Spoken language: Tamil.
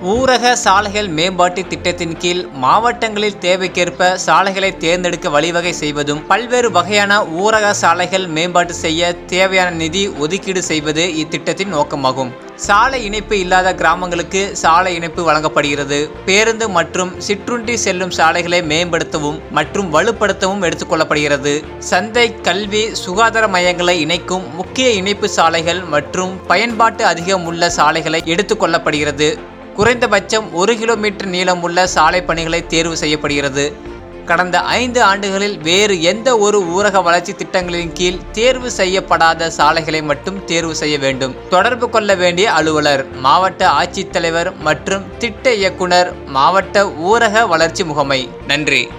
ஊரக சாலைகள் மேம்பாட்டு திட்டத்தின் கீழ் மாவட்டங்களில் தேவைக்கேற்ப சாலைகளை தேர்ந்தெடுக்க வழிவகை செய்வதும் பல்வேறு வகையான ஊரக சாலைகள் மேம்பாட்டு செய்ய தேவையான நிதி ஒதுக்கீடு செய்வது இத்திட்டத்தின் நோக்கமாகும் சாலை இணைப்பு இல்லாத கிராமங்களுக்கு சாலை இணைப்பு வழங்கப்படுகிறது பேருந்து மற்றும் சிற்றுண்டி செல்லும் சாலைகளை மேம்படுத்தவும் மற்றும் வலுப்படுத்தவும் எடுத்துக்கொள்ளப்படுகிறது சந்தை கல்வி சுகாதார மையங்களை இணைக்கும் முக்கிய இணைப்பு சாலைகள் மற்றும் பயன்பாட்டு அதிகம் உள்ள சாலைகளை எடுத்துக்கொள்ளப்படுகிறது குறைந்தபட்சம் ஒரு கிலோமீட்டர் நீளமுள்ள சாலை பணிகளை தேர்வு செய்யப்படுகிறது கடந்த ஐந்து ஆண்டுகளில் வேறு எந்த ஒரு ஊரக வளர்ச்சி திட்டங்களின் கீழ் தேர்வு செய்யப்படாத சாலைகளை மட்டும் தேர்வு செய்ய வேண்டும் தொடர்பு கொள்ள வேண்டிய அலுவலர் மாவட்ட ஆட்சித்தலைவர் மற்றும் திட்ட இயக்குனர் மாவட்ட ஊரக வளர்ச்சி முகமை நன்றி